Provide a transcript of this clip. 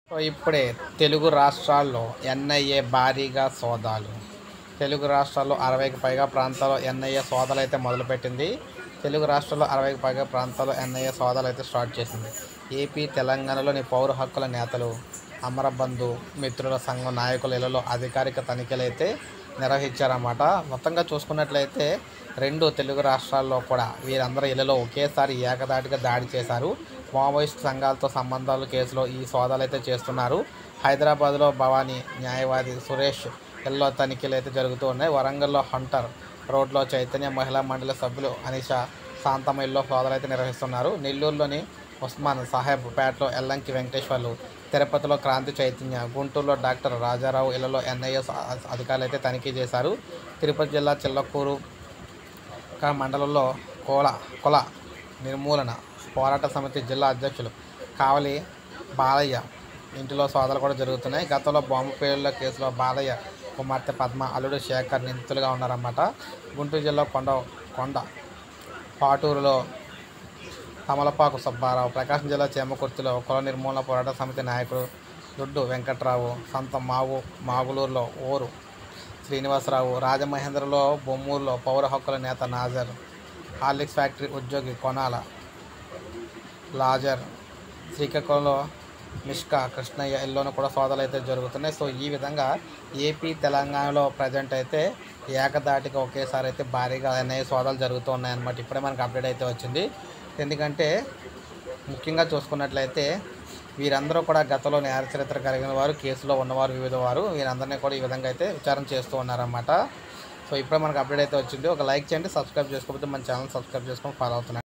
so ఇప్పుడే తెలుగు రాష్ట్రాల్లో NIA భారీగా సోదాలు తెలుగు రాష్ట్రాల్లో అరవైకి పైగా ప్రాంతాల్లో ఎన్ఐఏ సోదాలు అయితే మొదలుపెట్టింది తెలుగు రాష్ట్రాల్లో అరవైకి పైగా ప్రాంతాల్లో ఎన్ఐఏ సోదాలు అయితే స్టార్ట్ చేసింది ఏపీ తెలంగాణలోని పౌర హక్కుల నేతలు అమరబంధు మిత్రుల సంఘం నాయకుల ఇళ్లలో అధికారిక తనిఖీలు అయితే నిర్వహించారన్నమాట మొత్తంగా చూసుకున్నట్లయితే రెండు తెలుగు రాష్ట్రాల్లో కూడా వీరందరూ ఇళ్లలో ఒకేసారి ఏకదాటిగా దాడి చేశారు మావోయిస్ట్ సంఘాలతో సంబంధాలు కేసులో ఈ సోదాలు అయితే చేస్తున్నారు హైదరాబాద్లో భవానీ న్యాయవాది సురేష్ ఇళ్లలో తనిఖీలు అయితే జరుగుతూ ఉన్నాయి వరంగల్లో హంటర్ రోడ్లో చైతన్య మహిళా మండలి సభ్యులు అనిష శాంతమ్మ ఇల్లో సోదాలు అయితే నిర్వహిస్తున్నారు నెల్లూరులోని ఉస్మాన్ సాహెబ్ పేటలో ఎల్లంకి వెంకటేశ్వర్లు తిరుపతిలో క్రాంతి చైతన్య గుంటూరులో డాక్టర్ రాజారావు ఇళ్లలో ఎన్ఐఎస్ అధికారులు అయితే తనిఖీ చేశారు తిరుపతి జిల్లా చిల్లకూరు కా మండలంలో కోల కుల నిర్మూలన పోరాట సమితి జిల్లా అధ్యక్షులు కావలి బాలయ్య ఇంటిలో సోదాలు కూడా జరుగుతున్నాయి గతంలో బాంబు పేలుళ్ల కేసులో బాలయ్య కుమార్తె పద్మ అల్లుడు శేఖర్ నిందితులుగా ఉన్నారన్నమాట గుంటూరు జిల్లా కొండ కొండ పాటూరులో తమలపాకు సుబ్బారావు ప్రకాశం జిల్లా చేమకుర్తిలో కుల నిర్మూలన పోరాట సమితి నాయకుడు దుడ్డు వెంకట్రావు సంత మావు మాగులూరులో ఓరు శ్రీనివాసరావు రాజమహేంద్రలో బొమ్మూరులో పౌర హక్కుల నేత నాజర్ హార్లిక్స్ ఫ్యాక్టరీ ఉద్యోగి కొనాల లాజర్ శ్రీకాకుళంలో మిష్కా కృష్ణయ్య ఇల్లోనూ కూడా సోదాలు అయితే జరుగుతున్నాయి సో ఈ విధంగా ఏపీ తెలంగాణలో ప్రజెంట్ అయితే ఏకదాటిగా ఒకేసారి అయితే భారీగా అనేక సోదాలు జరుగుతూ ఉన్నాయన్నమాట ఇప్పుడే మనకు అప్డేట్ అయితే వచ్చింది ఎందుకంటే ముఖ్యంగా చూసుకున్నట్లయితే వీరందరూ కూడా గతంలో నేర చరిత్ర కలిగిన వారు కేసులో ఉన్నవారు వివిధ వారు వీరందరినీ కూడా ఈ విధంగా అయితే విచారణ చేస్తూ ఉన్నారన్నమాట సో ఇప్పుడే మనకు అప్డేట్ అయితే వచ్చింది ఒక లైక్ చేయండి సబ్స్క్రైబ్ చేసుకోకపోతే మన ఛానల్ సబ్స్క్రైబ్ చేసుకొని ఫాలో అవుతున్నాను